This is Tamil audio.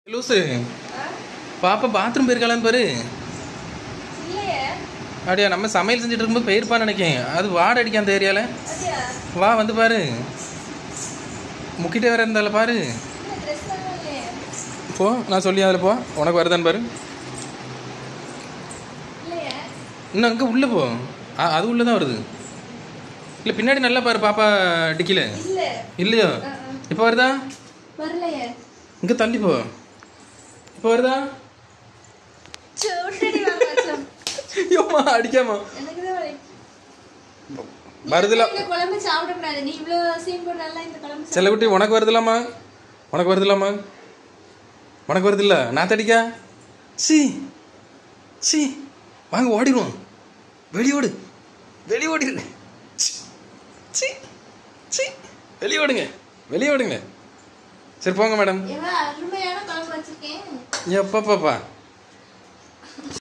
லூசு பாப்பா பாத்ரூம் போயிருக்காளான்னு பாரு இல்லையே அப்படியா நம்ம சமையல் செஞ்சுட்டு இருக்கும்போது போயிருப்பான்னு நினைக்கேன் அது வாடை அடிக்கும் அந்த ஏரியாவில் அப்படியா வா வந்து பாரு முக்கிட்டே வேற இருந்தால பாரு இல்லை ட்ரெஸ் எல்லாம் இல்லையே போ நான் சொல்லி அதில் போ உனக்கு வருதான்னு பாரு இல்லையே இன்னும் அங்கே உள்ளே போ அ- அது உள்ளே தான் வருது இல்லை பின்னாடி நல்லா பாரு பாப்பா டிக்கில இல்லை இல்லையோ ஆ, ஆ. இப்போ வருதா வரலையே இங்கே தள்ளி போ இப்போ வருதா சோட்டடி வாங்காச்சோம் ஐயோம்மா அடிக்காமா எனக்கு தான் வலி வருதுல இந்த குழம்பு சாப்பிடக்கூடாது நீ இவ்வளோ சீன் போடுறல இந்த குழம்பு செல்லக்குட்டி உனக்கு வருதுலாமா உனக்கு வருதுலாமா உனக்கு வருதுல்ல நான் தடிக்கா சி சி வாங்க ஓடிடுவோம் வெளியோடு வெளியோடிடு சி சி சி வெளியோடுங்க வெளியோடுங்க சரி போங்க மேடம் எவ்வளோ அருமையான குழம்பு வச்சிருக்கேன் எப்பப்பாப்பா